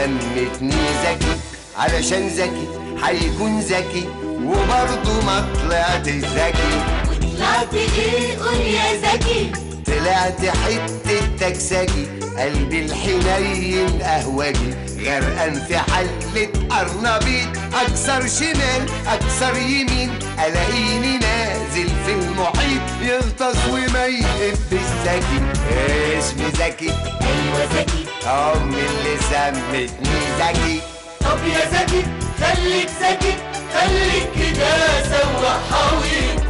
سمتني ذكي علشان ذكي هيكون ذكي وبرضه ما طلعت ذكي طلعت ايه قول يا زكي طلعت حتة تكسجي قلبي الحنين قهوجي غرقان في حلة قرنبيط أكثر شمال أكثر يمين ألاقيني نازل في المحيط يغطس وما يقبش ذكي اسمي ذكي ايوه زكي أمي اللي سمتني ذكي طب يا زكي خليك ذكي خليك كده سواق حويط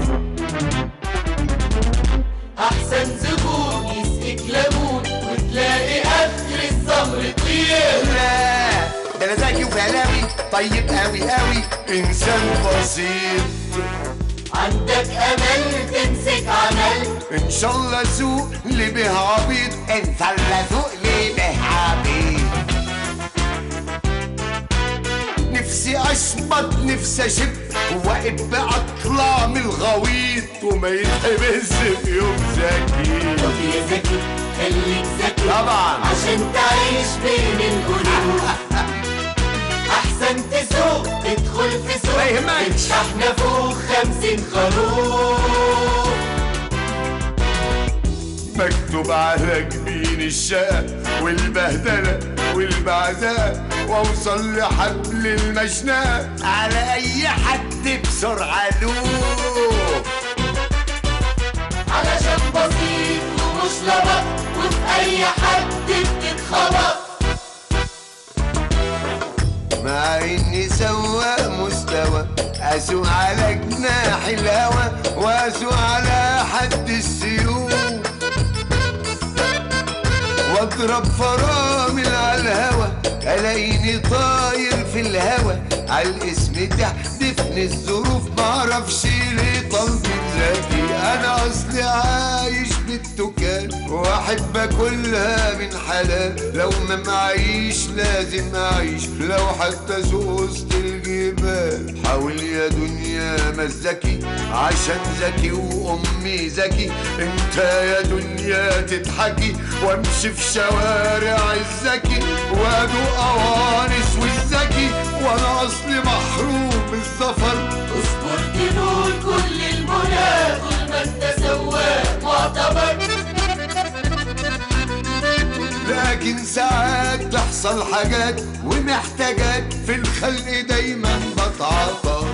احسن زبون يسقيك ليمون وتلاقي اخر السمر طير لا ده أنا ذكي وكلامي طيب قوي قوي إنسان بسيط عندك امل تمسك عمل ان شاء الله سوق اللي به عبيط ان شاء الله سوق اللي به عبيط نفسي اشبط نفسي اشب واقف اطلع من الغويط وما يتحبس في يوم زكي طب يا زكي خليك ذكي طبعا عشان تعيش بين القلوب احسن تسوق تدخل في سوق ما يهمكش. الشحنة فوق خمسين خروف مكتوب على جبين الشقة والبهدلة والبعزاء واوصل لحبل المشنقة على اي حد بسرعة لوب علشان بسيط ومش لبق وفي اي حد بتتخبط مع اني سواق مستوى اسوق على جناح الهوى واسوق على حد السيوف واضرب فرامل على الهوى الاقيني طاير في الهوى على الاسم تحدفني الظروف معرفش ليه طلبي ذكي انا اصلي عايش بالتكال واحب اكلها من حلال لو ما معيش لازم اعيش لو حتى سوق وسط الجبال حاول يا دنيا ما ذكي عشان ذكي وامي ذكي انت يا دنيا تضحكي وامشي في شوارع الذكي وادوق اوانس والذكي وانا اصلي محروم السفر اصبر تنول كل المنى طول ما انت سواق معتبر لكن ساعات تحصل حاجات ومحتاجات في الخلق دايما بتعاطى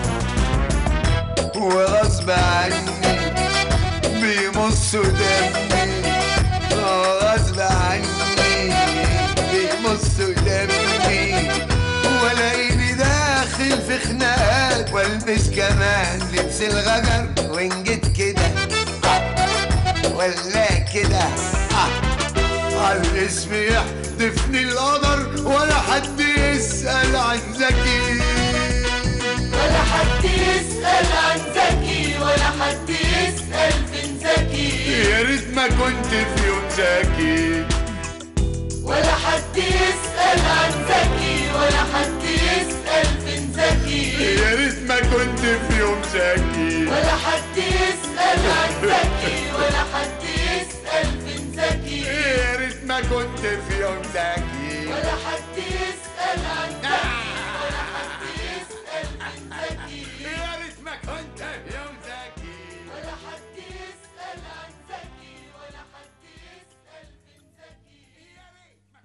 وغصب عني بيمصوا دمي آه، غصب عني بيمصوا دمي ولاقيني داخل في خناقات والبس كمان لبس الغجر وان جيت كده آه، ولا كده آه عالاسم يحدفني القدر ولا حد يسأل عن ذكي ولا حد يسأل عن زكي ولا حد يسأل فين زكي يا ريت ما كنت في يوم ذكي ولا حد يسأل عن زكي ولا حد يسأل فين زكي يا ريت ما كنت في يوم ذكي ولا حد يسأل عن زكي ولا حد يسأل فين زكي يا ريت ما كنت في يوم ذكي ولا حد يسأل عن زكي ولا حد يسأل فين زكي يا ريت ما كنت في يوم ذكي ولا حد يسأل عن زكي ولا حد يسأل فين زكي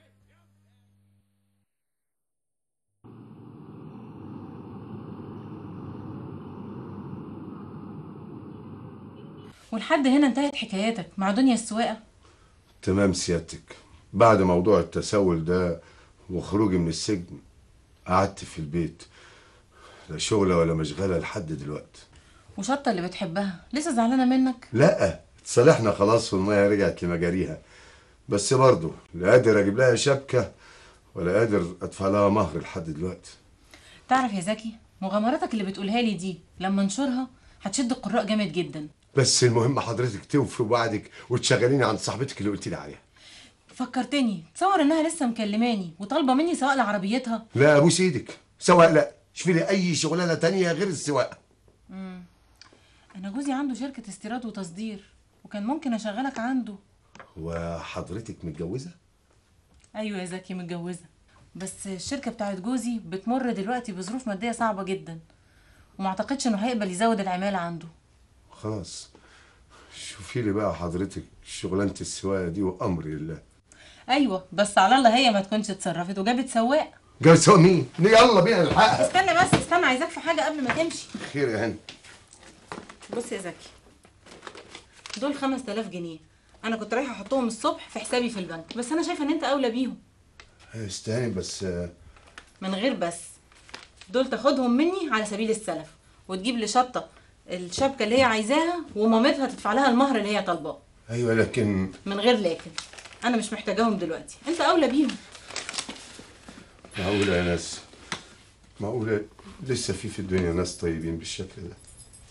ولحد هنا انتهت حكاياتك مع دنيا السواقة تمام سيادتك بعد موضوع التسول ده وخروجي من السجن قعدت في البيت لا شغلة ولا مشغلة لحد دلوقتي وشطة اللي بتحبها لسه زعلانة منك لا اتصالحنا خلاص والمية رجعت لمجاريها بس برضه لا قادر اجيب لها شبكة ولا قادر ادفع لها مهر لحد دلوقتي تعرف يا زكي مغامراتك اللي بتقولها لي دي لما انشرها هتشد القراء جامد جدا بس المهم حضرتك توفي وعدك وتشغليني عند صاحبتك اللي قلت لي عليها فكرتني تصور انها لسه مكلماني وطالبه مني سواق لعربيتها لا ابوس ايدك سواق لا شوفي لي اي شغلانه تانية غير السواقه انا جوزي عنده شركه استيراد وتصدير وكان ممكن اشغلك عنده وحضرتك متجوزه ايوه يا زكي متجوزه بس الشركه بتاعت جوزي بتمر دلوقتي بظروف ماديه صعبه جدا وما اعتقدش انه هيقبل يزود العماله عنده خلاص شوفي لي بقى حضرتك شغلانه السواقه دي وامري لله ايوه بس على الله هي ما تكونش اتصرفت وجابت سواق جاي سوا مين يلا بينا الحق استنى بس استنى عايزاك في حاجه قبل ما تمشي خير يا هند بص يا زكي دول 5000 جنيه انا كنت رايحه احطهم الصبح في حسابي في البنك بس انا شايفه ان انت اولى بيهم استهاني بس آه، من غير بس دول تاخدهم مني على سبيل السلف وتجيب لشطه الشبكه اللي هي عايزاها ومامتها تدفع لها المهر اللي هي طالباه ايوه لكن من غير لكن انا مش محتاجاهم دلوقتي انت اولى بيهم معقوله يا ناس معقوله لسه في في الدنيا ناس طيبين بالشكل ده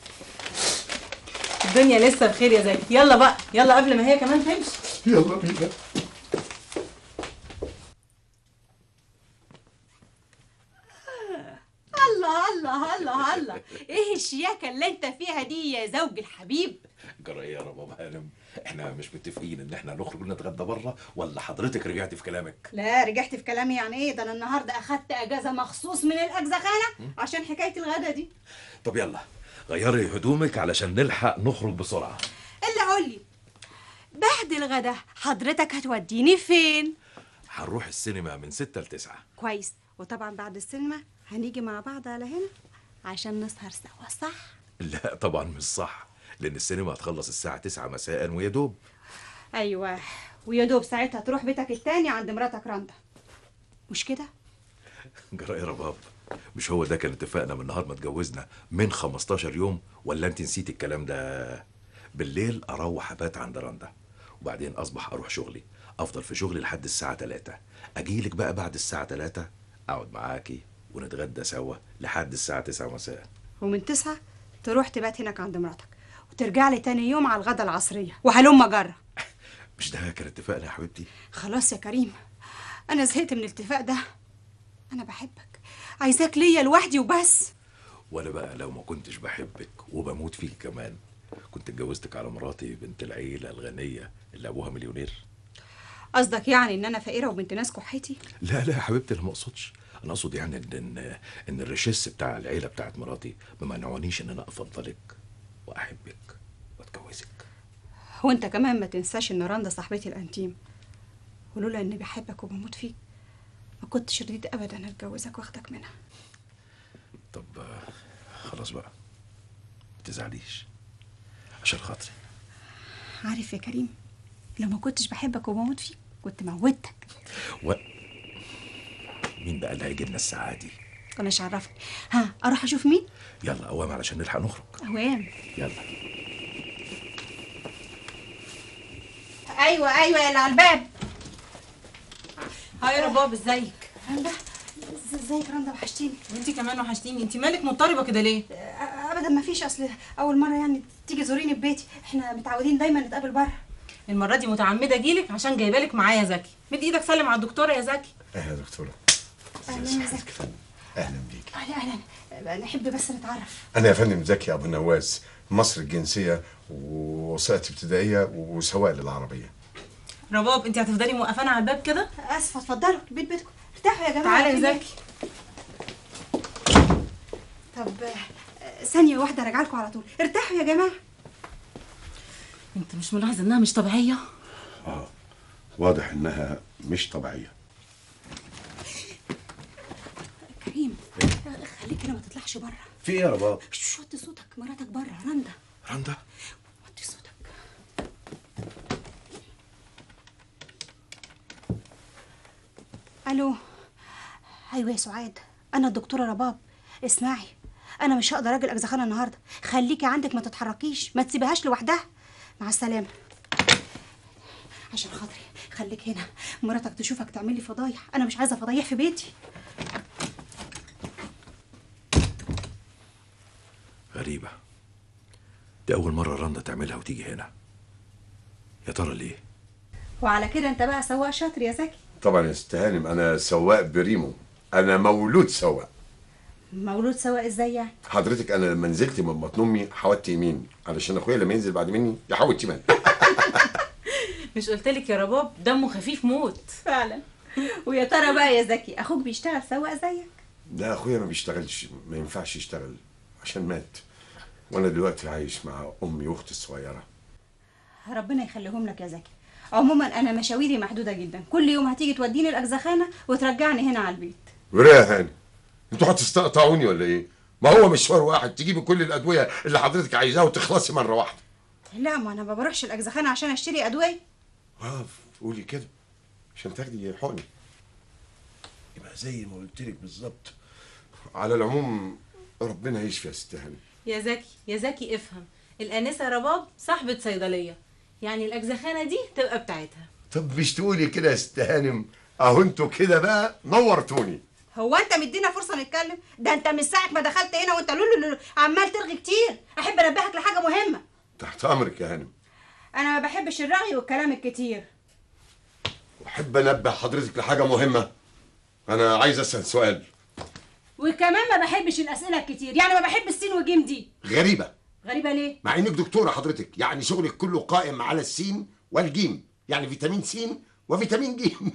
الدنيا لسه بخير يا زكي يلا بقى يلا قبل ما هي كمان تمشي يلا بينا الله الله الله الله ايه الشياكه اللي انت فيها دي يا زوج الحبيب جرى ايه يا رباب هانم احنا مش متفقين ان احنا نخرج نتغدى بره ولا حضرتك رجعتي في كلامك لا رجعت في كلامي يعني ايه ده انا النهارده اخدت اجازه مخصوص من الاجزخانه عشان حكايه الغدا دي طب يلا غيري هدومك علشان نلحق نخرج بسرعه الا قول لي بعد الغدا حضرتك هتوديني فين هنروح السينما من ستة لتسعة كويس وطبعا بعد السينما هنيجي مع بعض على هنا عشان نسهر سوا صح لا طبعا مش صح لان السينما هتخلص الساعة تسعة مساء ويا دوب ايوه ويا دوب ساعتها تروح بيتك التاني عند مراتك رندا مش كده جرى ايه يا رباب مش هو ده كان اتفاقنا من نهار ما اتجوزنا من 15 يوم ولا انت نسيتي الكلام ده بالليل اروح ابات عند رندا وبعدين اصبح اروح شغلي افضل في شغلي لحد الساعة 3 اجيلك بقى بعد الساعة 3 اقعد معاكي ونتغدى سوا لحد الساعة 9 مساء ومن تسعة تروح تبات هناك عند مراتك وترجع لي تاني يوم على الغدا العصرية وهلم جرة مش ده كان اتفاقنا يا حبيبتي خلاص يا كريم أنا زهقت من الاتفاق ده أنا بحبك عايزاك ليا لوحدي وبس وانا بقى لو ما كنتش بحبك وبموت فيك كمان كنت اتجوزتك على مراتي بنت العيلة الغنية اللي ابوها مليونير قصدك يعني إن أنا فقيرة وبنت ناس كحيتي لا لا يا حبيبتي انا ما اقصدش انا اقصد يعني ان ان, إن الرشيس بتاع العيله بتاعت مراتي ما منعونيش ان انا افضلك واحبك واتجوزك وأنت كمان ما تنساش إن رندا صاحبتي الأنتيم ولولا إني بحبك وبموت فيك ما كنتش رضيت أبدا أتجوزك واخدك منها طب آه، خلاص بقى ما تزعليش عشان خاطري عارف يا كريم لو ما كنتش بحبك وبموت فيك كنت موتك و مين بقى اللي هيجي لنا الساعه دي كناش عرفني ها أروح أشوف مين يلا قوام علشان نلحق نخرج أوام يلا ايوه ايوه يا اللي على الباب هاي يا رباب ازيك رندا ازيك رندا وحشتيني وانت كمان وحشتيني انت مالك مضطربه كده ليه أ- ابدا ما فيش اصل اول مره يعني تيجي زوريني في بيتي احنا متعودين دايما نتقابل بره المره دي متعمده اجيلك عشان جايبالك معايا زكي مد ايدك سلم على الدكتوره يا زكي اهلا يا دكتوره اهلا يا زكي اهلا بيك اهلا اهلا نحب بس نتعرف انا يا فندم زكي ابو نواس مصر الجنسيه ووسائط ابتدائيه وسواق للعربيه رباب انت هتفضلي موقفانا على الباب كده اسفه اتفضلوا البيت بيتكم ارتاحوا يا جماعه تعالى في يا بيت. زكي طب آه، ثانيه واحده راجع لكم على طول ارتاحوا يا جماعه انت مش ملاحظ انها مش طبيعيه واضح انها مش طبيعيه كريم خليك هنا ما تطلعش بره في ايه يا رباب شش وطي صوتك مراتك بره رندا رندا وطي صوتك الو ايوه يا سعاد انا الدكتوره رباب اسمعي انا مش هقدر اجي الاجزخانه النهارده خليكي عندك ما تتحركيش ما تسيبهاش لوحدها مع السلامه عشان خاطري خليك هنا مراتك تشوفك تعمل لي فضايح انا مش عايزه فضايح في بيتي غريبه دي اول مره رندا تعملها وتيجي هنا يا ترى ليه وعلى كده انت بقى سواق شاطر يا زكي طبعا يا ست هانم انا سواق بريمو انا مولود سواق مولود سواق ازاي يعني حضرتك انا لما نزلت من بطن امي حودت يمين علشان اخويا لما ينزل بعد مني يحود شمال مش قلتلك يا رباب دمه خفيف موت فعلا ويا ترى بقى يا زكي اخوك بيشتغل سواق زيك ده اخويا ما بيشتغلش ما ينفعش يشتغل عشان مات وانا دلوقتي عايش مع امي واختي الصغيره ربنا يخليهم لك يا زكي عموما انا مشاويري محدوده جدا كل يوم هتيجي توديني الاجزخانه وترجعني هنا على البيت وريه يا هاني انتوا هتستقطعوني ولا ايه ما هو مشوار واحد تجيبي كل الادويه اللي حضرتك عايزاها وتخلصي مره واحده لا ما انا ما بروحش الاجزخانه عشان اشتري ادويه اه قولي كده عشان تاخدي حقني يبقى زي ما قلت لك بالظبط على العموم ربنا يشفي يا ست هاني يا زكي يا زكي افهم الانسه رباب صاحبه صيدليه يعني الاجزخانه دي تبقى بتاعتها طب مش تقولي كده يا ست هانم اهو انتوا كده بقى نورتوني هو انت مدينا فرصه نتكلم ده انت من ساعه ما دخلت هنا وانت لولو لولو عمال ترغي كتير احب انبهك لحاجه مهمه تحت امرك يا هانم انا ما بحبش الرغي والكلام الكتير واحب انبه حضرتك لحاجه مهمه انا عايز اسال سؤال وكمان ما بحبش الاسئله الكتير يعني ما بحب السين وجيم دي غريبه غريبه ليه مع انك دكتوره حضرتك يعني شغلك كله قائم على السين والجيم يعني فيتامين سين وفيتامين جيم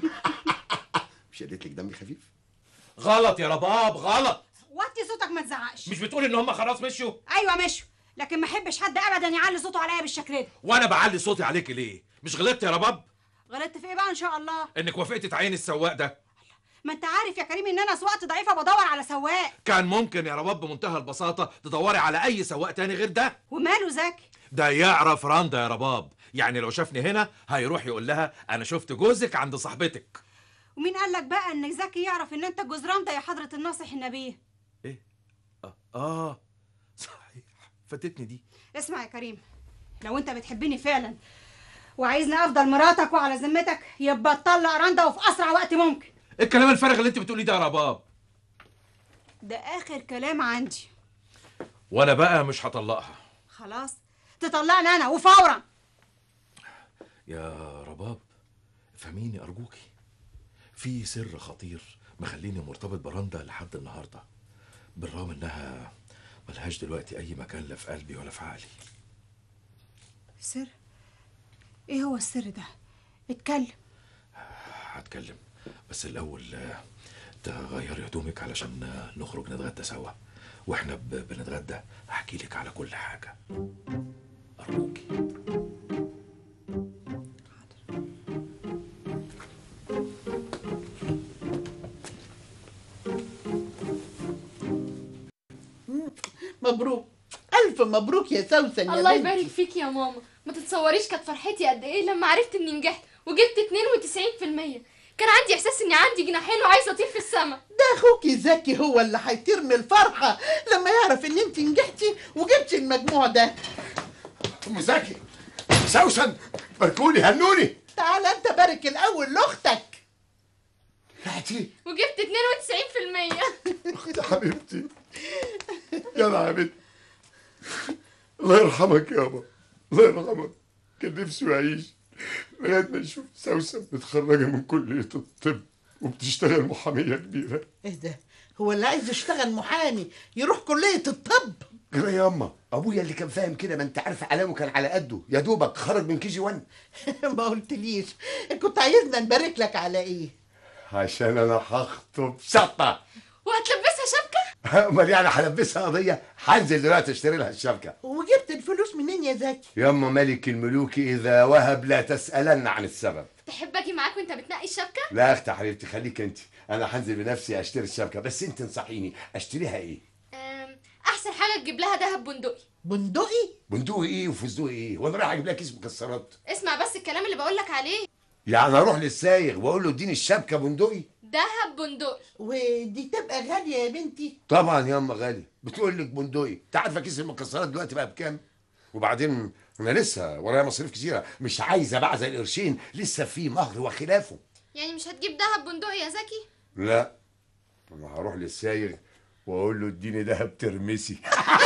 مش قالت لك دمي خفيف غلط يا رباب غلط وطي صوتك ما تزعقش مش بتقول ان هم خلاص مشوا ايوه مشوا لكن ما احبش حد ابدا يعلي صوته عليا بالشكل ده وانا بعلي صوتي عليك ليه مش غلطت يا رباب غلطت في ايه بقى ان شاء الله انك وافقت تعين السواق ده ما انت عارف يا كريم ان انا سواقتي ضعيفه بدور على سواق كان ممكن يا رباب بمنتهى البساطة تدوري على أي سواق تاني غير ده وماله زكي ده يعرف رندا يا رباب يعني لو شافني هنا هيروح يقول لها أنا شفت جوزك عند صاحبتك ومين قال لك بقى ان زكي يعرف ان انت جزران ده يا حضره الناصح النبي إيه؟ آه, آه صحيح فاتتني دي اسمع يا كريم لو انت بتحبني فعلا وعايزني افضل مراتك وعلى ذمتك يبقى تطلق رندا وفي اسرع وقت ممكن إيه الكلام الفارغ اللي أنت بتقوليه ده يا رباب ده اخر كلام عندي وأنا بقى مش هطلقها خلاص تطلقني انا وفورا يا رباب فهميني أرجوكي في سر خطير مخليني مرتبط برندا لحد النهاردة بالرغم إنها ملهاش دلوقتي أي مكان لا في قلبي ولا في عقلي سر ايه هو السر ده اتكلم هتكلم بس الأول آه، تغيري هدومك علشان آه، نخرج نتغدى سوا واحنا ب- بنتغدى احكي لك على كل حاجة أرجوكي مبروك ألف مبروك يا سوسن يا الله بنتي. يبارك فيك يا ماما ما تتصوريش كانت فرحتي قد ايه لما عرفت اني نجحت وجبت 92% كان عندي احساس اني عندي جناحين وعايزه اطير في السما ده أخوكي زكي هو اللي هيطير من الفرحة لما يعرف إن أنت نجحتي وجبتي المجموع ده ام زكي سوسن باركوني هنوني تعال أنت بارك الأول لأختك لحتي وجبت 92% اختي حبيبتي يا انا حبيبتي الله يرحمك يابا الله يرحمك كان نفسه يعيش لغايه ما يشوف سوسن متخرجه من كليه الطب وبتشتغل محاميه كبيره إيه ده هو اللي عايز يشتغل محامي يروح كلية الطب كده يا اما ابويا اللي كان فاهم كده ما انت عارف علامه كان على قده يا دوبك خرج من كي جي 1 ما قلتليش كنت عايزنا نبارك لك على إيه عشان انا هخطب شطه وهتلبسها شبكه امال يعني هلبسها قضيه هنزل دلوقتي اشتري لها الشبكه وجبت الفلوس منين يا زكي ياما ملك الملوك اذا وهب لا تسالن عن السبب تحب اجي معاك وانت بتنقي الشبكه لا يا اختي يا حبيبتي خليك انت انا هنزل بنفسي اشتري الشبكه بس انت انصحيني اشتريها ايه أم، احسن حاجه تجيب لها دهب بندقي بندقي بندقي ايه وفستقي ايه وانا رايح اجيب لها كيس مكسرات اسمع بس الكلام اللي بقول لك عليه يعني اروح للسايغ واقول له اديني الشبكه بندقي دهب بندقي ودي تبقى غالية يا بنتي طبعا ياما غالي بتقول لك بندقي انت عارفه كيس المكسرات دلوقتي بقى بكام وبعدين انا لسه ورايا مصاريف كتيره مش عايزه بقى زي القرشين لسه في مهر وخلافه يعني مش هتجيب دهب بندقي يا زكي لا انا هروح للسايغ واقول له اديني دهب ترمسي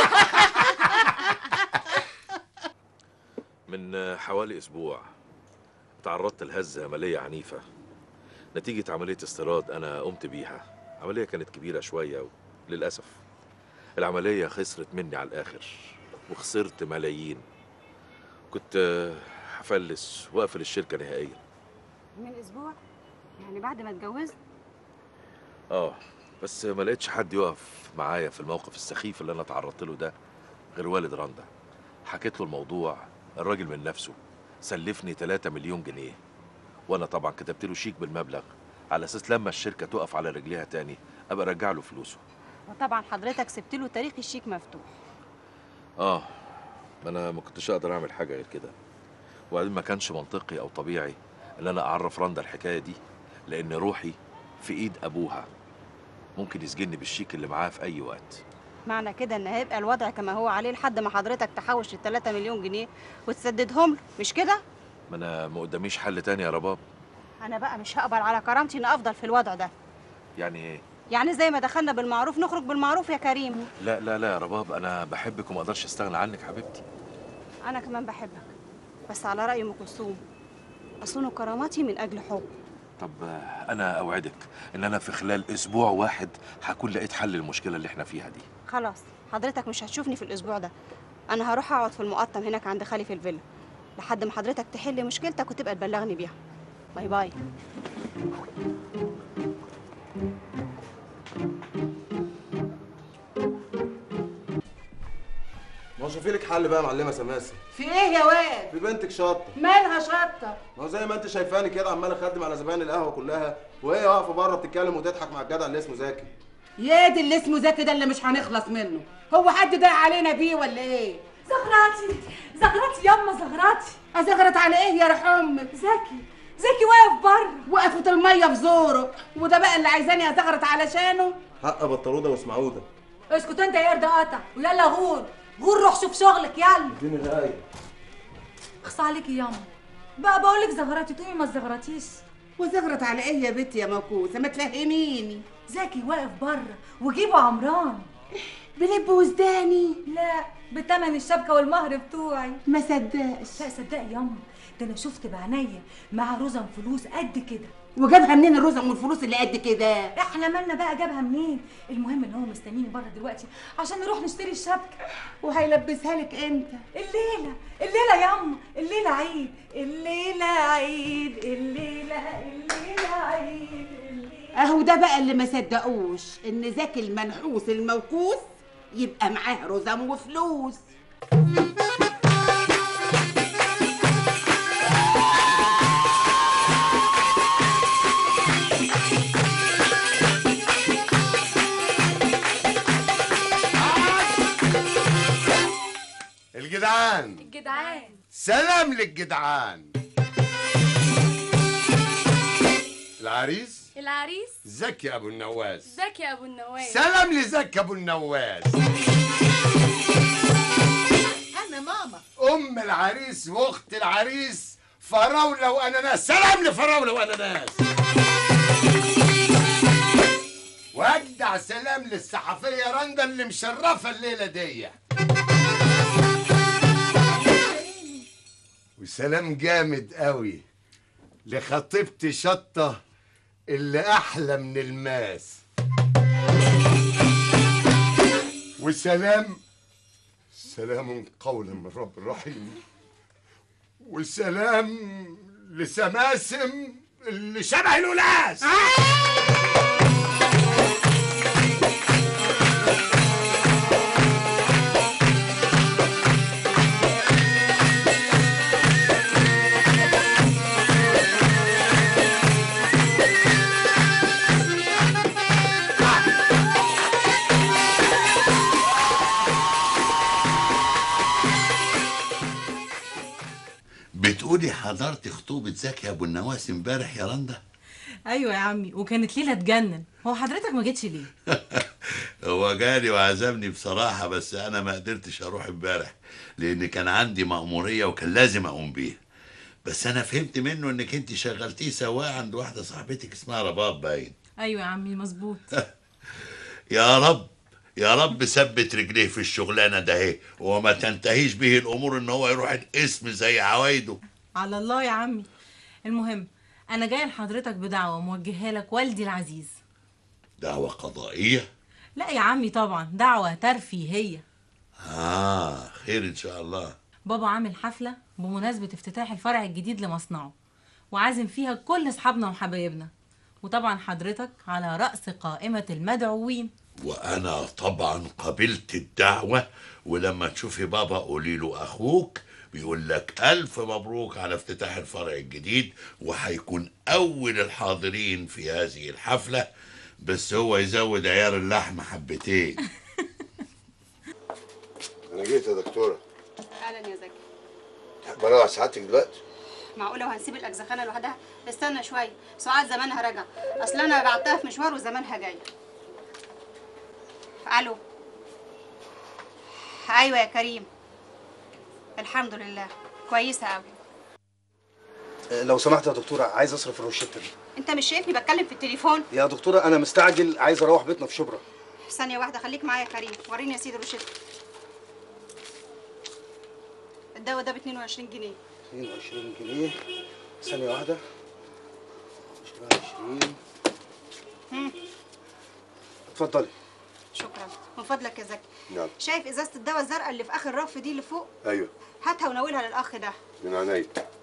من حوالي أسبوع تعرضت لهزة مالية عنيفة نتيجة عملية استيراد أنا قمت بيها عملية كانت كبيرة شوية للأسف العملية خسرت مني على الآخر وخسرت ملايين كنت آه، هفلس وأقفل الشركة نهائيا من اسبوع يعني بعد ما اتجوزت اه بس ما لقيتش حد يقف معايا في الموقف السخيف اللي انا تعرضت له ده غير والد رندا حكيت له الموضوع الراجل من نفسه سلفني 3 مليون جنيه وانا طبعا كتبت له شيك بالمبلغ على اساس لما الشركه تقف على رجليها تاني ابقى ارجع له فلوسه وطبعا حضرتك سبت له تاريخ الشيك مفتوح اه ما انا ما كنتش اقدر اعمل حاجه غير كده وبعدين ما كانش منطقي او طبيعي ان انا اعرف رندا الحكايه دي لان روحي في ايد ابوها ممكن يسجني بالشيك اللي معاه في اي وقت معنى كده ان هيبقى الوضع كما هو عليه لحد ما حضرتك تحوش ال 3 مليون جنيه وتسددهم له مش كده ما انا ما قداميش حل تاني يا رباب انا بقى مش هقبل على كرامتي ان افضل في الوضع ده يعني ايه يعني زي ما دخلنا بالمعروف نخرج بالمعروف يا كريم لا لا لا يا رباب انا بحبك وما اقدرش استغنى عنك حبيبتي انا كمان بحبك بس على راي ام كلثوم اصون كرامتي من اجل حب طب آه، انا اوعدك ان انا في خلال اسبوع واحد هكون لقيت حل للمشكله اللي احنا فيها دي خلاص حضرتك مش هتشوفني في الاسبوع ده انا هروح اقعد في المقطم هناك عند خالي في الفيلا لحد ما حضرتك تحل مشكلتك وتبقى تبلغني بيها باي باي ما هو شوفي لك حل بقى يا معلمه سماسه في ايه يا واد في بنتك شاطه مالها شطه ما هو زي ما انت شايفاني كده عمال اخدم على زباين القهوه كلها وهي واقفه بره بتتكلم وتضحك مع الجدع اللي اسمه زكي يا دي اللي اسمه زكي ده اللي مش هنخلص منه هو حد ضايق علينا بيه ولا ايه زغراتي زغراتي يما زغراتي ازغرت على ايه يا رح امك زكي زكي واقف بره وقفت الميه في زوره وده بقى اللي عايزاني ازغرت علشانه حق بطلوده واسمعوده اسكت انت يا قرد قطع ويلا غور غور روح شوف شغلك يلا اديني غايه اخص عليكي ياما بقى بقول لك زغراتي تقومي ما تزغراتيش وزغرت على ايه يا بنتي يا موكوسه ما تفهميني زكي واقف بره وجيبوا عمران بلب وزداني لا بتمن الشبكه والمهر بتوعي ما صدقش لا صدقي ياما ده انا شفت بعينيا مع رزم فلوس قد كده وجابها منين الرزم والفلوس اللي قد كده احنا مالنا بقى جابها منين المهم ان هو مستنيني بره دلوقتي عشان نروح نشتري الشبكه وهيلبسها لك امتى الليله الليله ياما الليله عيد الليله عيد الليله الليله عيد الليله اهو ده بقى اللي ما صدقوش ان زكي المنحوس الموكوس يبقى معاه رزم وفلوس الجدعان الجدعان سلام للجدعان العريس العريس زكي ابو النواس زكي ابو النواس سلام لزكي ابو النواس انا ماما ام العريس واخت العريس فراوله واناناس سلام لفراوله واناناس واجدع سلام للصحفيه رندا اللي مشرفه الليله دي وسلام جامد قوي لخطيبتي شطه اللي احلى من الماس وسلام سلام قولا من رب رحيم وسلام لسماسم اللي شبه الولاس بتقولي حضرت خطوبة زكي أبو النواس امبارح يا رندا؟ ايوه يا عمي وكانت ليله تجنن هو حضرتك ما جيتش ليه هو جالي وعزمني بصراحة بس أنا ما قدرتش أروح امبارح لأن كان عندي مأمورية وكان لازم أقوم بيها بس أنا فهمت منه إنك أنت شغلتيه سواق عند واحدة صاحبتك اسمها رباب باين ايوه يا عمي مظبوط يا رب يا رب ثبت رجليه في الشغلانة ده اهي وما تنتهيش به الأمور إن هو يروح القسم زي عوايده على الله يا عمي المهم انا جايه لحضرتك بدعوه موجهها لك والدي العزيز دعوة قضائية لا يا عمي طبعا دعوه ترفيهيه آه خير إن شاء الله بابا عامل حفله بمناسبه افتتاح الفرع الجديد لمصنعه وعازم فيها كل اصحابنا وحبايبنا وطبعا حضرتك على رأس قائمة المدعوين وانا طبعا قبلت الدعوة ولما تشوفي بابا قولي له اخوك بيقول لك الف مبروك على افتتاح الفرع الجديد وهيكون اول الحاضرين في هذه الحفلة بس هو يزود عيار اللحم حبتين انا جيت يا دكتوره اهلا يا زكي تحب اروح سعادتك دلوقتي معقوله وهنسيب الاجزخانه لوحدها استنى شويه سعاد زمانها راجع اصل انا بعتها في مشوار وزمانها جايه الو ايوه يا كريم الحمد لله كويسه قوي لو سمحت يا دكتورة عايز اصرف الروشتة دي انت مش شايفني بتكلم في التليفون يا دكتورة انا مستعجل عايز اروح بيتنا في شبرا ثانيه واحده خليك معايا يا كريم وريني يا سيدي روشته الدواء ده ب 22 جنيه 22 جنيه ثانية واحدة 22 هم، اتفضلي شكرا من فضلك يا زكي نعم شايف ازازه الدواء الزرقاء اللي في اخر الرف دي اللي فوق ايوه هاتها وناولها للاخ ده من عينيا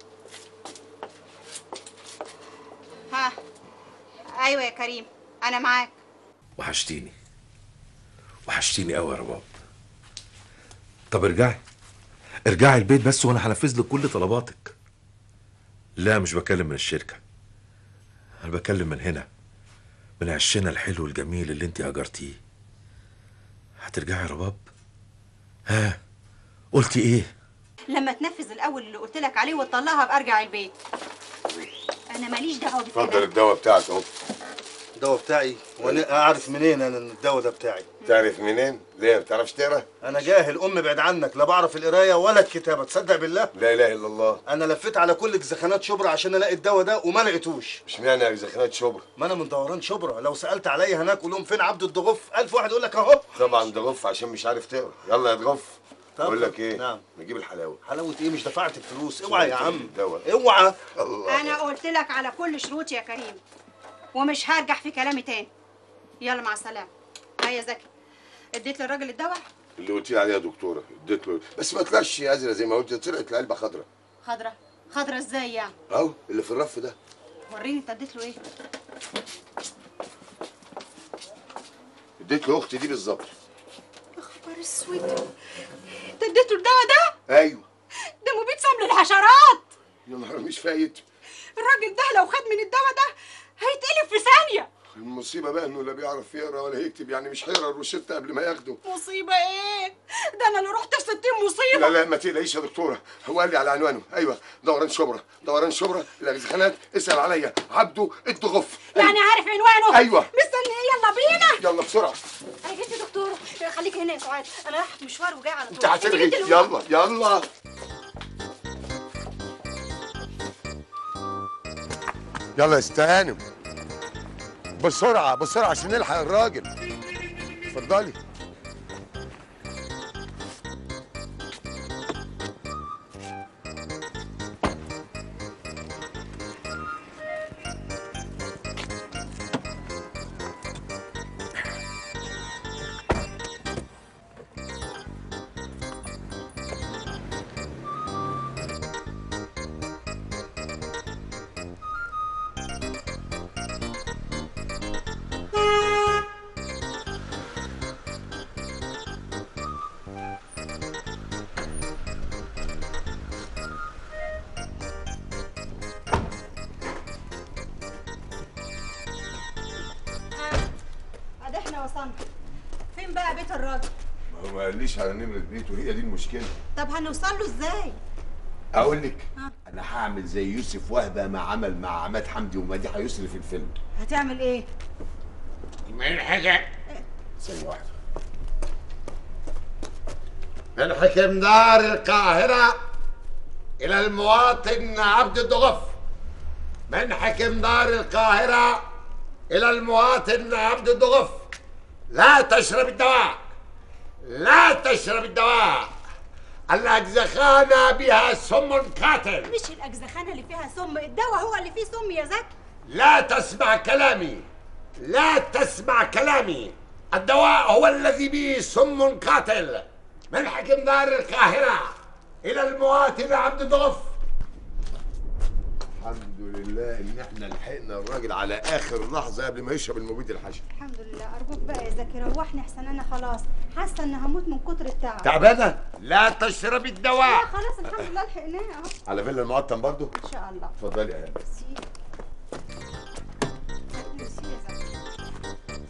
ها ايوه يا كريم انا معاك وحشتيني وحشتيني قوي يا رباب طب ارجعي ارجعي البيت بس وانا هنفذ لك كل طلباتك لا مش بكلم من الشركه انا بكلم من هنا من عشنا الحلو الجميل اللي انت اجرتيه هترجعي يا رباب ها قلتي ايه لما تنفذ الاول اللي قلت لك عليه وتطلعها بارجع البيت انا ماليش دعوه اتفضل بكده الدواء بتاعك اهو الدواء بتاعي وانا اعرف منين انا ان الدواء ده بتاعي تعرف منين؟ ليه ما بتعرفش تقرا؟ انا جاهل ام بعد عنك لا بعرف القرايه ولا الكتابه تصدق بالله لا اله الا الله انا لفيت على كل جزخانات شبرا عشان الاقي الدواء ده وما لقيتوش اشمعنى يا جزخانات شبرا؟ ما انا من دوران شبرا لو سالت عليا هناك قول لهم فين عبد الضغف الف واحد يقول لك اهو طبعا ده غف عشان مش عارف تقرا يلا يا تغف طب، بقول لك ايه؟ نعم. نجيب الحلاوه حلاوه ايه مش دفعت الفلوس اوعى يا عم الدواء اوعى الله انا قلت لك على كل شروطي يا كريم ومش هرجع في كلامي تاني يلا مع السلامه هيا زكي اديت للراجل الدواء اللي قلت لي عليه يا دكتوره اديت له بس ما طلعش ازرق زي ما قلت طلعت العلبه خضراء خضرة خضرة ازاي يعني اهو اللي في الرف ده وريني انت اديت له ايه اديت له اختي دي بالظبط يا خبر اسود انت اديت له الدواء ده ايوه ده مبيد سم للحشرات يا نهار مش فايت الراجل ده لو خد من الدواء ده هيتقلب في ثانيه المصيبه بقى انه لا بيعرف يقرا ولا يكتب يعني مش هيقرا الروشته قبل ما ياخده مصيبه ايه ده انا اللي رحت في 60 مصيبه لا لا ما تقلقيش يا دكتوره هو قال لي على عنوانه ايوه دوران شبرا دوران شبرا الاجزخانات اسال عليا عبده الدغف يعني عارف عنوانه أيوة. مستني ايه يلا بينا يلا بسرعه انا جيت يا دكتور خليك هنا يا سعاد انا رايحه في مشوار وجاي على طول انت هتلغي جبت الورق. يلا يلا يلا استهانم بسرعة بسرعة عشان نلحق الراجل اتفضلي ادي احنا وصلنا فين بقى بيت الراجل ما هو ما قاليش على نمرة بيته هي دي المشكلة طب هنوصل له ازاي اقول لك ها. انا هعمل زي يوسف وهبه ما عمل مع عماد حمدي ومديحه يسري في الفيلم هتعمل ايه من حاجه ثانيه واحده من حكم دار القاهرة إلى المواطن عبد الضغف من حكم دار القاهرة إلى المواطن عبد الضغف لا تشرب الدواء لا تشرب الدواء الأجزخانة بها سم قاتل مش الاجزخانه اللي فيها سم الدواء هو اللي فيه سم يا زكي لا تسمع كلامي لا تسمع كلامي الدواء هو الذي به سم قاتل من حكم دار القاهرة إلى المواطن عبد الضغف الحمد لله ان احنا لحقنا الراجل على اخر لحظه قبل ما يشرب المبيد الحشري الحمد لله ارجوك بقى يا زكي روحني احسن انا خلاص حاسه اني هموت من كتر التعب تعبانه لا تشربي لا الدواء خلاص الحمد لله لحقناه اهو على فيلا المقطم برضو ان شاء الله اتفضلي يا هاني ميرسي. ميرسي يا زكي.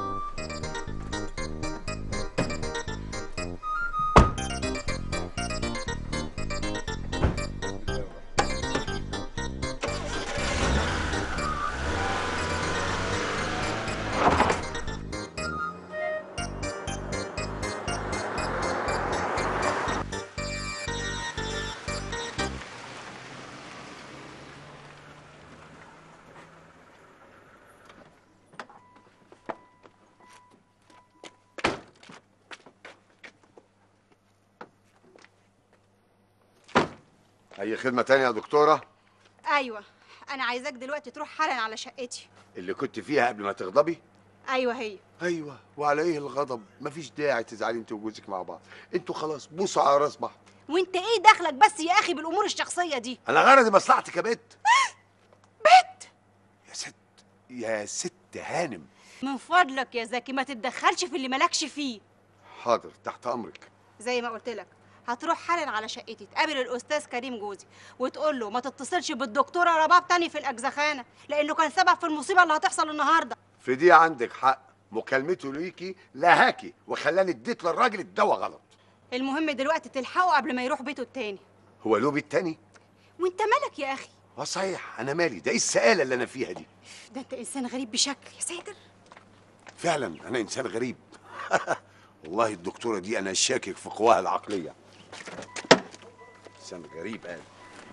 اي خدمه تانية يا دكتوره ايوه انا عايزاك دلوقتي تروح حالا على شقتي اللي كنت فيها قبل ما تغضبي ايوه هي ايوه وعلى ايه الغضب مفيش داعي تزعلي انت وجوزك مع بعض انتوا خلاص بوسوا على راس بعض وانت ايه دخلك بس يا اخي بالامور الشخصيه دي انا غرضي مصلحتك يا بت بت يا ست يا ست هانم من فضلك يا زكي ما تتدخلش في اللي مالكش فيه حاضر تحت امرك زي ما قلت لك هتروح حالا على شقتي تقابل الاستاذ كريم جوزي وتقول له ما تتصلش بالدكتوره رباب تاني في الاجزخانه لانه كان سبب في المصيبه اللي هتحصل النهارده في دي عندك حق مكالمته ليكي لهاكي وخلاني اديت للراجل الدواء غلط المهم دلوقتي تلحقه قبل ما يروح بيته التاني هو له بيت تاني وانت مالك يا اخي اه صحيح انا مالي ده ايه السآلة اللي انا فيها دي ده انت انسان غريب بشكل يا ساتر فعلا انا انسان غريب والله الدكتوره دي انا شاكك في قواها العقليه انسان غريب انا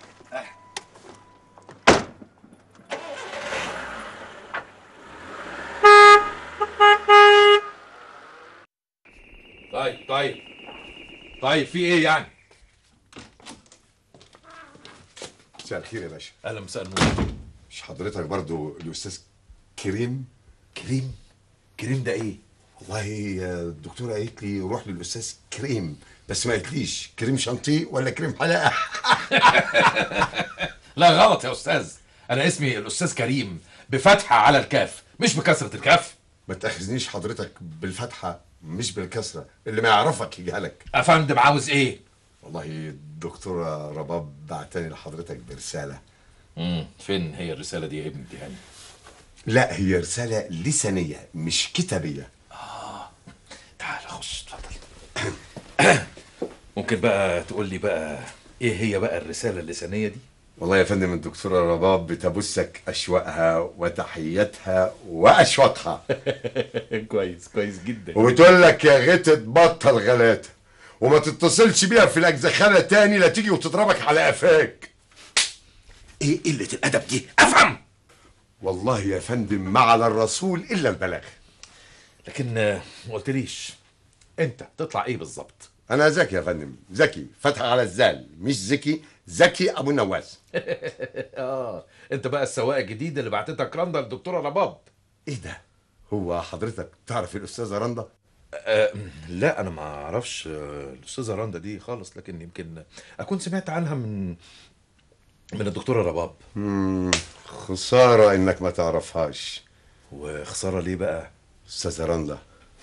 طيب طيب طيب في ايه يعني؟ مساء الخير يا باشا اهلا مساء النور مش حضرتك برضو الاستاذ كريم كريم كريم ده ايه والله الدكتوره قالت لي روح للاستاذ كريم بس ما قالتليش كريم شانتيه ولا كريم حلاقه لا غلط يا استاذ انا اسمي الاستاذ كريم بفتحه على الكاف مش بكسره الكاف ما تاخذنيش حضرتك بالفتحه مش بالكسره اللي ما يعرفك يجهلك افندم عاوز ايه والله الدكتوره رباب بعتني لحضرتك برساله امم فين هي الرساله دي يا ابني دهاني لا هي رساله لسانيه مش كتابيه تعال خش اتفضل ممكن بقى تقول لي بقى ايه هي بقى الرساله اللسانيه دي والله يا فندم الدكتوره رباب بتبثك اشواقها وتحياتها واشواقها كويس كويس جدا وبتقول لك يا غيت تبطل غلاتة وما تتصلش بيها في الاجزخانه تاني لا تيجي وتضربك على قفاك ايه قله الادب دي افهم والله يا فندم ما على الرسول الا البلاغ لكن آه، ما قلتليش انت تطلع ايه بالظبط انا ذكي يا فندم ذكي فتح على الزال مش ذكي ذكي ابو نواس اه انت بقى السواق الجديد اللي بعتتك رندا للدكتوره رباب ايه ده هو حضرتك تعرف الاستاذه رندا آه لا انا ما اعرفش آه، الاستاذه رندا دي خالص لكن يمكن اكون سمعت عنها من من الدكتوره رباب مم، خساره انك ما تعرفهاش وخساره ليه بقى استاذه رندا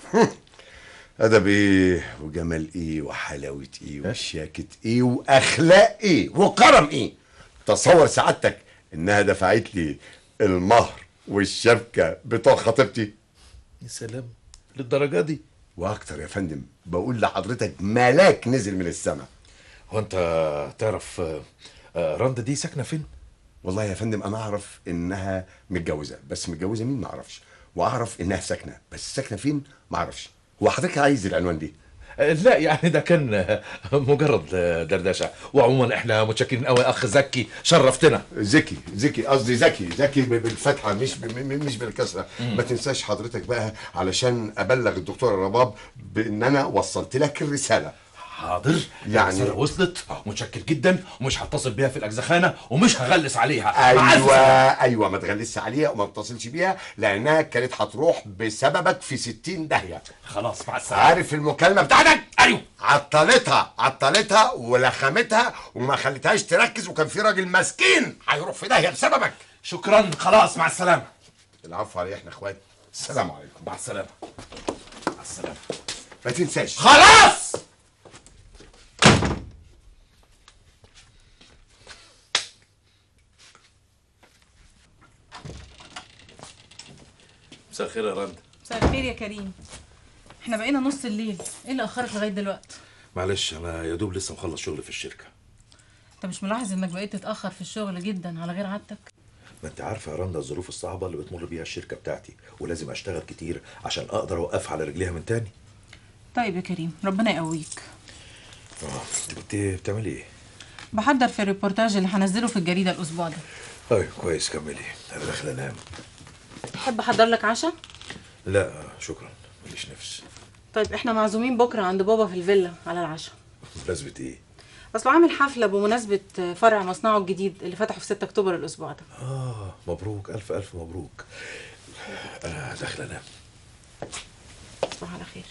ادب ايه وجمال ايه وحلاوه ايه وشياكه ايه واخلاق ايه وكرم ايه تصور سعادتك انها دفعت لي المهر والشبكه بتوع خطيبتي يا سلام للدرجه دي واكتر يا فندم بقول لحضرتك ملاك نزل من السماء هو انت تعرف آه، آه، رندا دي ساكنه فين والله يا فندم انا اعرف انها متجوزه بس متجوزه مين ما اعرفش واعرف انها ساكنه بس ساكنه فين ما اعرفش هو حضرتك عايز العنوان دي آه، لا يعني ده كان آه، مجرد آه، دردشه وعموما احنا متشكرين قوي اخ زكي شرفتنا زكي زكي قصدي زكي زكي ب- بالفتحه مش ب- م- مش بالكسره ما تنساش حضرتك بقى علشان ابلغ الدكتوره رباب بان انا وصلت لك الرساله حاضر يعني- الرسالة وصلت متشكر جدا ومش هتصل بيها في الاجزخانه ومش هغلس عليها مع ألف ايوه سلامة. ايوه ما تغلسش عليها وما تتصلش بيها لانها كانت هتروح بسببك في 60 داهيه خلاص مع السلامه عارف المكالمه بتاعتك ايوه عطلتها عطلتها ولخمتها وما خلتهاش تركز وكان في راجل مسكين هيروح في داهيه بسببك شكرا خلاص مع السلامه العفو علي احنا اخوات السلام عليكم مع السلامه مع السلامه ما تنساش خلاص مساء الخير يا رندا مساء الخير يا كريم احنا بقينا نص الليل ايه اللي اخرك لغايه دلوقتي معلش انا يا دوب لسه مخلص شغل في الشركه انت مش ملاحظ انك بقيت تتاخر في الشغل جدا على غير عادتك ما انت عارفه يا رندا الظروف الصعبه اللي بتمر بيها الشركه بتاعتي ولازم اشتغل كتير عشان اقدر اوقفها على رجليها من تاني طيب يا كريم ربنا يقويك اه انت كنت بتعملي ايه بحضر في الريبورتاج اللي هنزله في الجريده الاسبوع ده طيب كويس كملي انا داخل انام تحب احضر لك عشاء لا شكرا ماليش نفس طيب احنا معزومين بكره عند بابا في الفيلا على العشاء بمناسبه ايه اصله عامل حفله بمناسبه فرع مصنعه الجديد اللي فتحه في 6 اكتوبر الاسبوع ده اه مبروك الف الف مبروك انا داخل انام تصبح على خير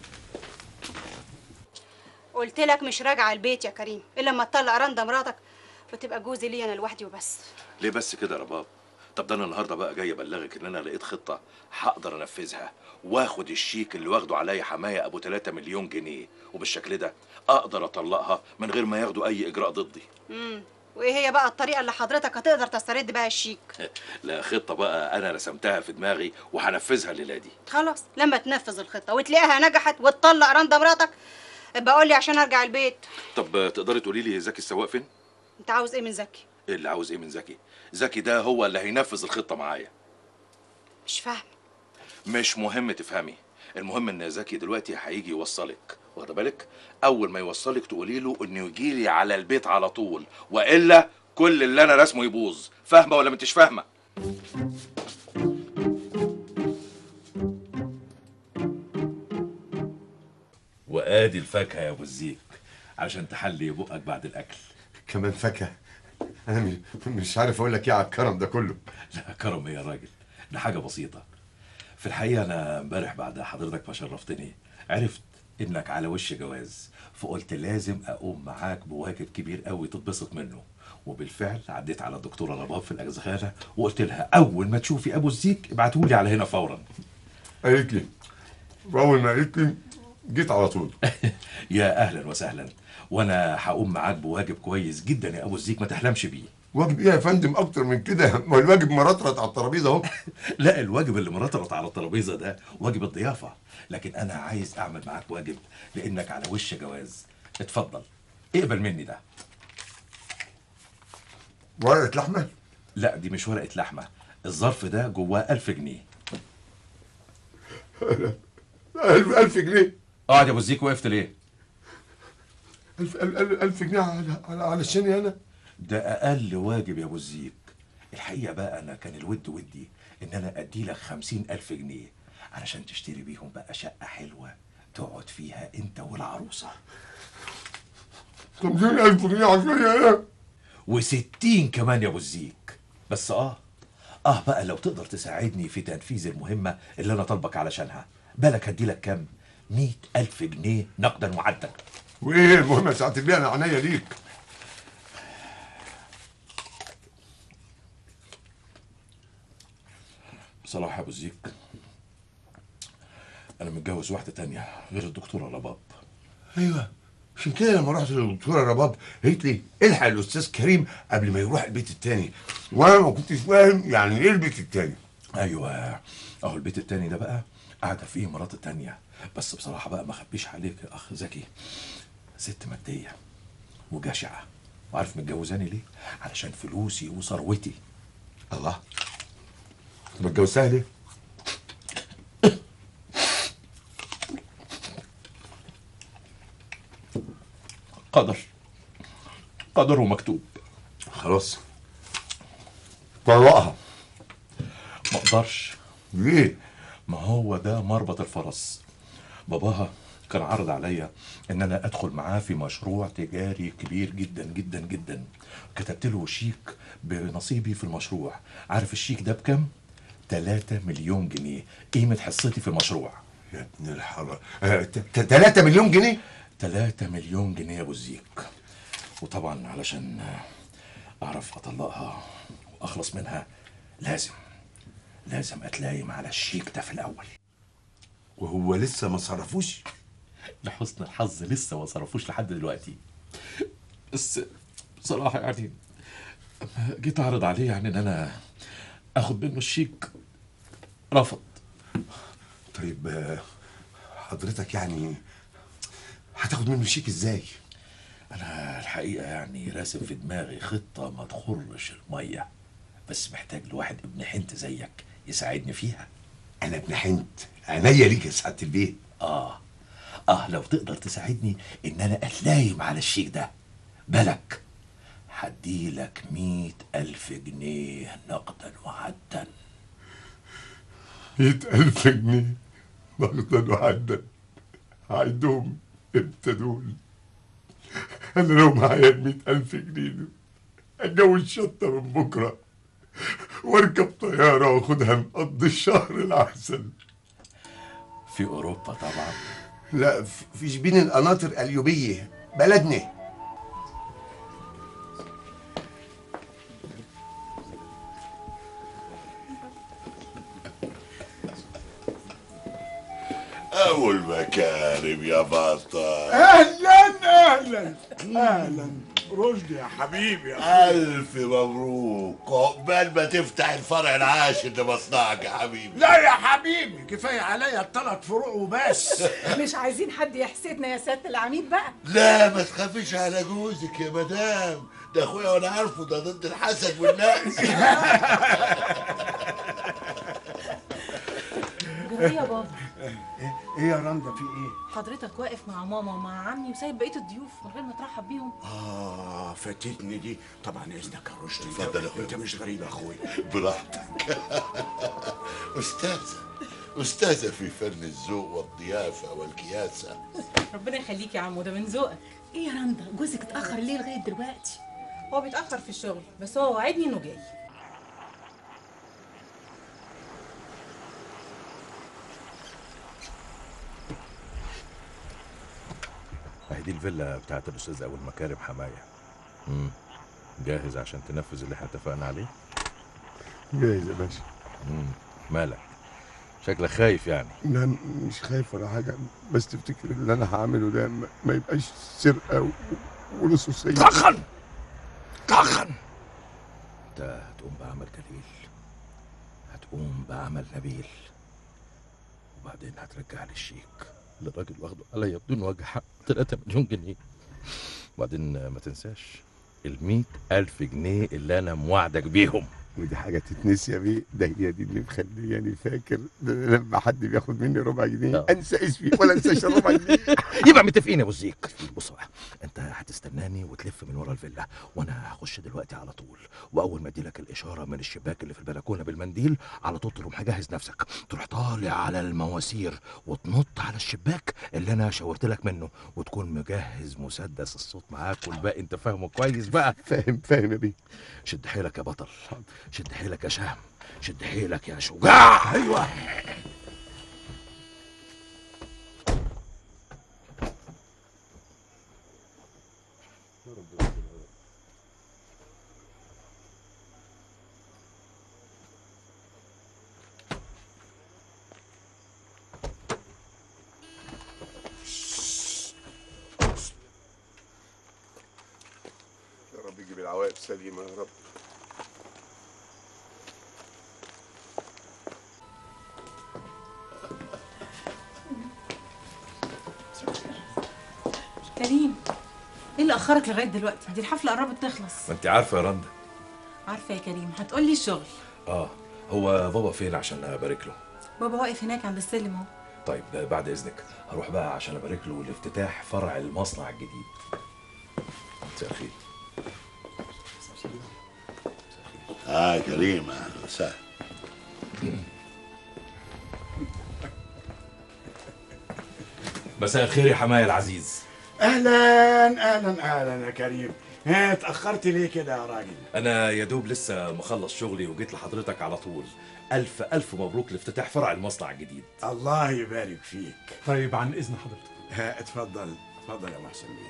قلت لك مش راجعه البيت يا كريم الا لما تطلق رندا مراتك وتبقى جوزي لي انا لوحدي وبس ليه بس كده يا رباب طب ده انا النهارده بقى جاي ابلغك ان انا لقيت خطه هقدر انفذها واخد الشيك اللي واخده عليا حمايه ابو 3 مليون جنيه وبالشكل ده اقدر اطلقها من غير ما ياخدوا اي اجراء ضدي امم وايه هي بقى الطريقه اللي حضرتك هتقدر تسترد بقى الشيك لا خطه بقى انا رسمتها في دماغي وهنفذها الليله دي خلاص لما تنفذ الخطه وتلاقيها نجحت وتطلق رندا مراتك ابقى قول لي عشان ارجع البيت طب تقدري تقولي لي زكي السواق فين انت عاوز ايه من زكي إيه اللي عاوز ايه من زكي زكي ده هو اللي هينفذ الخطه معايا مش فاهم مش مهم تفهمي المهم ان زكي دلوقتي هيجي يوصلك واخده بالك اول ما يوصلك تقولي له انه يجي لي على البيت على طول والا كل اللي انا رسمه يبوظ فاهمه ولا مش فاهمه وادي الفاكهه يا ابو الزيك عشان تحلي بقك بعد الاكل كمان فاكهه انا مش- مش عارف اقول لك ايه على الكرم ده كله لا كرم إيه يا راجل ده حاجه بسيطه في الحقيقه انا امبارح بعد حضرتك ما شرفتني عرفت انك على وش جواز فقلت لازم اقوم معاك بواجب كبير قوي تتبسط منه وبالفعل عديت على الدكتوره رباب في الاجزخانه وقلت لها اول ما تشوفي ابو الزيك ابعتهولي على هنا فورا قالت لي واول ما قالت لي جيت على طول يا اهلا وسهلا وانا هقوم معاك بواجب كويس جدا يا ابو الزيك ما تحلمش بيه واجب ايه يا فندم اكتر من كده ما الواجب مرطرط على الترابيزه اهو لا الواجب اللي مرتبط على الترابيزه ده واجب الضيافه لكن انا عايز اعمل معاك واجب لانك على وش جواز اتفضل اقبل مني ده ورقه لحمه لا دي مش ورقه لحمه الظرف ده جواه ألف جنيه ألف, ألف جنيه اقعد يا ابو الزيك وقفت ليه ألف, ألف, ألف, ألف جنيه على على علشان انا ده اقل واجب يا ابو الزيك الحقيقه بقى انا كان الود ودي ان انا ادي لك خمسين الف جنيه علشان تشتري بيهم بقى شقه حلوه تقعد فيها انت والعروسه خمسين ألف جنيه عشان انا وستين كمان يا ابو الزيك بس اه اه بقى لو تقدر تساعدني في تنفيذ المهمة اللي انا طالبك علشانها بالك هديلك كام مئة ألف جنيه نقدا معدا وايه المهم يا سعاده البيه انا عينيا ليك بصراحة يا ابو الزيك انا متجوز واحدة تانية غير الدكتورة رباب ايوه عشان كده لما رحت للدكتوره رباب قالت لي الحق الاستاذ كريم قبل ما يروح البيت التاني وانا ما كنتش فاهم يعني ايه البيت التاني ايوه اهو البيت التاني ده بقى قاعدة فيه مرات تانية بس بصراحة بقى ما اخبيش عليك يا اخ زكي ست مادية وجشعة وعارف متجوزاني ليه؟ علشان فلوسي وثروتي الله ما اتجوزتها ليه؟ قدر قدر ومكتوب خلاص طلقها ما اقدرش ليه؟ ما هو ده مربط الفرس باباها كان عرض عليا ان انا ادخل معاه في مشروع تجاري كبير جدا جدا جدا كتبت له شيك بنصيبي في المشروع عارف الشيك ده بكام 3 مليون جنيه قيمة حصتي في المشروع يا ابن الحرام 3 مليون جنيه 3 مليون جنيه يا ابو الزيك وطبعا علشان اعرف اطلقها واخلص منها لازم لازم اتلايم على الشيك ده في الاول وهو لسه ما صرفوش لحسن الحظ لسه ما صرفوش لحد دلوقتي بس بصراحة يعني أما جيت أعرض عليه يعني إن أنا آخد منه الشيك رفض طيب آه، حضرتك يعني هتاخد منه الشيك ازاي؟ أنا الحقيقة يعني راسم في دماغي خطة ما تخرش المية بس محتاج لواحد ابن حنت زيك يساعدني فيها أنا ابن حنت عينيا ليك يا سعادة البيه آه آه لو تقدر تساعدني إن أنا أتلايم على الشيك ده بالك هديلك مية ألف جنيه نقدا وعدا مئة ألف جنيه نقدا وعدا هعدهم امتى دول أنا لو معايا المئة ألف جنيه دول أتجوز شطة من بكرة وأركب طيارة وأخدها نقضي الشهر العسل في أوروبا طبعا لا في في شبين القناطر اليوبية بلدنا أبو المكارم يا بطل اهلا اهلا اهلا رشدي يا حبيبي ألف مبروك عقبال ما تفتح الفرع العاشر لمصنعك يا حبيبي لا يا حبيبي كفايه عليا الثلاث فروع وبس مش عايزين حد يحسدنا يا سياده العميد بقى لا ما تخافيش على جوزك يا مدام ده اخويا وانا عارفه ده ضد الحسد والنقص جرى يا بابا ايه يا رندا في ايه حضرتك واقف مع ماما ومع عمي وسايب بقيه الضيوف من غير ما ترحب بيهم اه فاتتني دي طبعا اذنك يا رشدي انت- اتفضل يا أخويا. انت مش غريب يا اخويا براحتك أستاذة أستاذة في فن الذوق والضيافة والكياسة ربنا يخليك يا عمو ده من ذوقك ايه يا رندا جوزك اتاخر ليه لغايه دلوقتي هو بيتاخر في الشغل بس هو وعدني انه جاي أهي دي الفيلا بتاعت الأستاذ أبو المكارم حماية مم. جاهز عشان تنفذ اللي احنا اتفقنا عليه؟ جاهز يا باشا مم. مالك؟ شكلك خايف يعني لا مش خايف ولا حاجة بس تفتكر اللي أنا هعمله ده ما- ما يبقاش سرقة و- ولصوصية طخن طخن انت هتقوم بعمل جليل هتقوم بعمل نبيل وبعدين هترجع لي الشيك اللي الراجل واخده عليا بدون وجه حق 3 مليون جنيه وبعدين ما تنساش ال ألف جنيه اللي أنا موعدك بيهم ودي حاجة تتنسي يا بيه ده هي دي اللي مخلياني فاكر ده لما حد بياخد مني ربع جنيه انسى اسمي ولا انساش الربع جنيه يبقى متفقين يا ابو الزيك بص بقى انت هتستناني وتلف من ورا الفيلا وانا هخش دلوقتي على طول واول ما اديلك الاشاره من الشباك اللي في البلكونه بالمنديل على طول تروح مجهز نفسك تروح طالع على المواسير وتنط على الشباك اللي انا شاورت لك منه وتكون مجهز مسدس الصوت معاك والباقي انت فاهمه كويس بقى فاهم فاهم يا بيه شد حيلك يا بطل شد حيلك يا شهم شد حيلك يا شجاع ايوه يا رب يجيب العواقب سليمة يا رب كريم ايه اللي اخرك لغايه دلوقتي دي الحفله قربت تخلص ما انت عارفه يا رندا عارفه يا كريم هتقولي الشغل اه هو بابا فين عشان ابارك له بابا واقف هناك عند السلم اهو طيب بعد اذنك هروح بقى عشان ابارك له لافتتاح فرع المصنع الجديد مساء الخير اه كريم اهلا وسهلا مساء الخير يا حماية العزيز اهلا اهلا اهلا يا كريم ها اتاخرت ليه كده يا راجل انا يا دوب لسه مخلص شغلي وجيت لحضرتك على طول الف الف مبروك لافتتاح فرع المصنع الجديد الله يبارك فيك طيب عن اذن حضرتك ها اتفضل اتفضل يا محسن بيه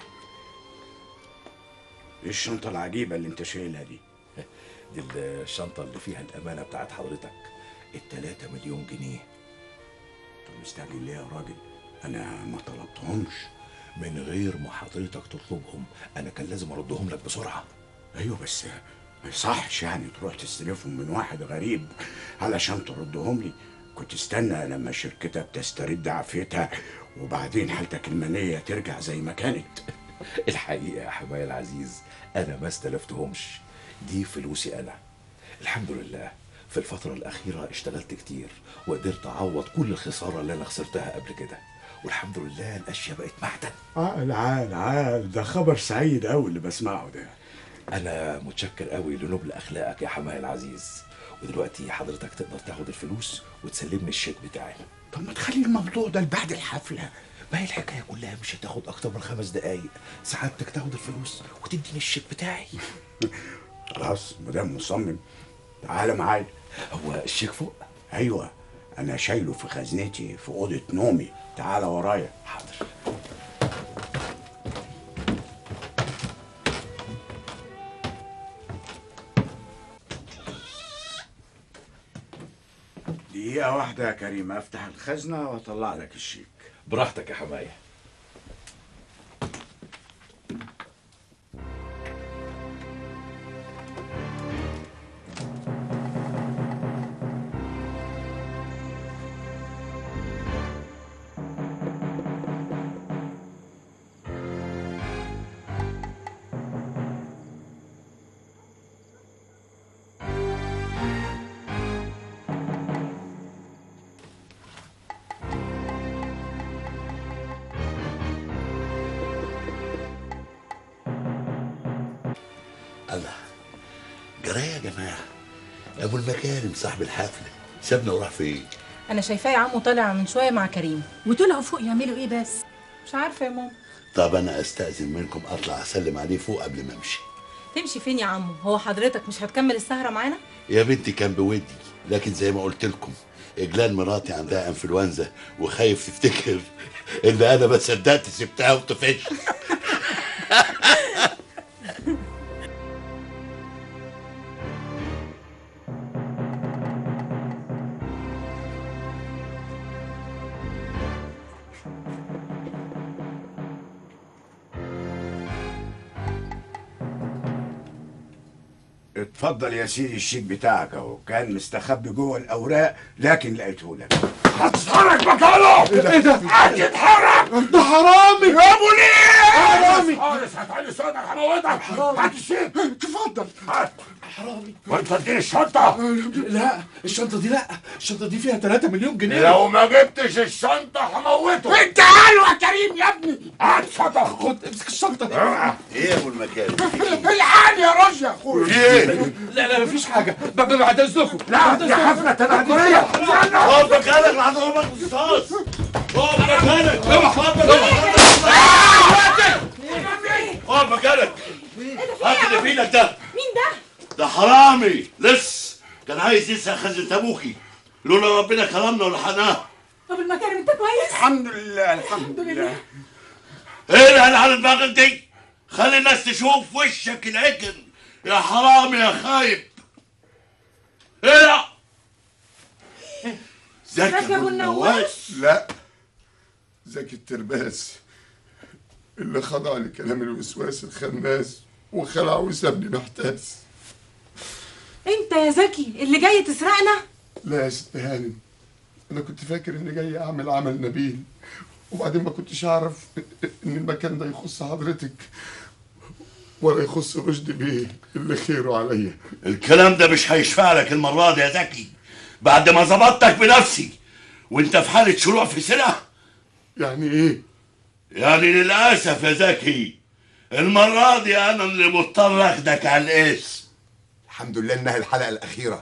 ايه الشنطه العجيبه اللي انت شايلها دي دي الشنطه اللي فيها الامانه بتاعت حضرتك التلاتة مليون جنيه طب مستعجل ليه يا راجل انا ما طلبتهمش من غير ما حضرتك تطلبهم انا كان لازم اردهم لك بسرعه ايوه بس ما يصحش يعني تروح تستلفهم من واحد غريب علشان تردهم لي كنت استنى لما شركتك تسترد عافيتها وبعدين حالتك الماليه ترجع زي ما كانت الحقيقه يا حماية العزيز انا ما استلفتهمش دي فلوسي انا الحمد لله في الفترة الأخيرة اشتغلت كتير وقدرت أعوض كل الخسارة اللي أنا خسرتها قبل كده والحمد لله الأشياء بقت معدن عال عال عال ده خبر سعيد قوي اللي بسمعه ده أنا متشكر قوي لنبل أخلاقك يا حماية العزيز ودلوقتي حضرتك تقدر تاخد الفلوس وتسلمني الشيك بتاعي طب ما تخلي الموضوع ده لبعد الحفلة ما هي الحكاية كلها مش هتاخد أكتر من خمس دقايق سعادتك تاخد الفلوس وتديني الشيك بتاعي خلاص مدام مصمم تعالى معايا هو الشيك فوق ايوه انا شايله في خزنتي في اوضه نومي تعالى ورايا حاضر دقيقة واحدة يا كريم افتح الخزنة واطلع لك الشيك براحتك يا حماية الله جرايه يا جماعه ابو المكارم صاحب الحفله سابنا وراح فين انا شايفاه يا عمو طالع من شويه مع كريم وطلعوا فوق يعملوا ايه بس مش عارفه يا ماما طب انا استاذن منكم اطلع اسلم عليه فوق قبل ما امشي تمشي فين يا عمو هو حضرتك مش هتكمل السهره معانا يا بنتي كان بودي لكن زي ما قلت لكم اجلال مراتي عندها انفلونزا وخايف تفتكر ان انا ما صدقت سبتها وطفشت اتفضل يا سيدي الشيك بتاعك اهو كان مستخبي جوه الاوراق لكن لقيته لك هتتحرك مكانه ايه ده؟ هتتحرك ده حرامي يا ابو ليه حرامي خالص هتعلي صوتك هموتك هات الشيك اتفضل هات حرامي وانت اديني الشنطه لا الشنطة دي لا الشنطة دي فيها 3 مليون جنيه لو ما جبتش الشنطه هموته انت قالوا يا كريم يا ابني هات شنطه خد امسك الشنطة ايه يا ابو المكارم الحقني يا رش يا اخويا في ايه لا لا مفيش حاجة ب- ب- بعد اذنكم لا دي حفله تنكريه اقف مكانك لهضربك رصاص اقف مكانك اقف اقف مكانك هات اللي في ايدك ده مين ده ده حرامي لص كان عايز يسرق خزنة ابوكي لولا ربنا كرمنا ولحقناه طب المكارم انت كويس الحمد لله الحمد لله ايه اللي على دماغك دي خلي الناس تشوف وشك العكر يا حرامي يا خايب ايه زكي ابو النواس لا زكي الترباس اللي خضع لكلام الوسواس الخناس وخلع وسابني محتاس انت يا زكي اللي جاي تسرقنا لا يا ست هانم انا كنت فاكر اني جاي اعمل عمل نبيل وبعدين ما كنتش اعرف ان المكان ده يخص حضرتك ولا يخص رشدي بيه اللي خيره عليا الكلام ده مش هيشفع لك المرة دي يا زكي بعد ما ظبطتك بنفسي وانت في حالة شروع في سرقة يعني ايه يعني للأسف يا زكي المرة دي أنا اللي مضطر أخدك على الاسم الحمد لله انها الحلقه الاخيره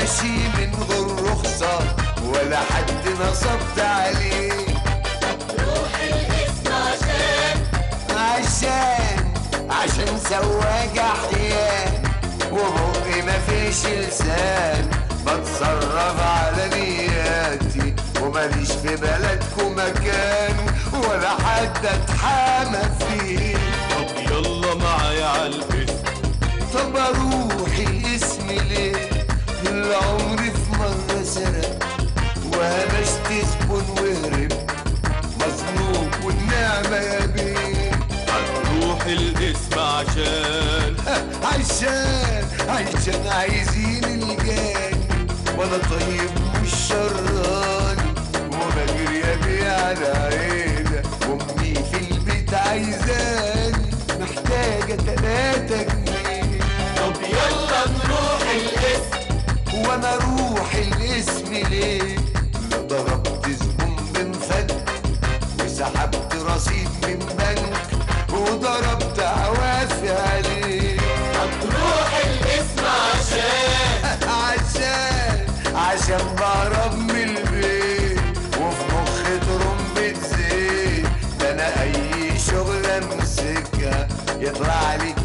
ماشي من غير رخصة ولا حد نصبت عليه روح الاسم عشان عشان عشان سواق احيان وبقي مفيش لسان بتصرف على نياتي وماليش في بلدكم مكان ولا حد اتحامى فيه طب يلا معايا عالاسم طب اروح الاسم ليه العمر في مرة سرق وهبشت زبون وهرب مظلوم والنعمة يا بيه هنروح الاسم عشان عشان عشان عايزين الجاني وانا طيب مش شراني وبجري ابي على عيلة امي في البيت عايزاني محتاجة تلاتة جنيه طب يلا نروح الاسم وانا اروح الاسم ليه لا ضربت زبون بنفد وسحبت رصيد من بنك وضربت عوافي عليه هنروح الاسم عشان عشان عشان بهرب من البيت وفي مخي ترمبة زيت ده انا اي شغل امسكها يطلع لي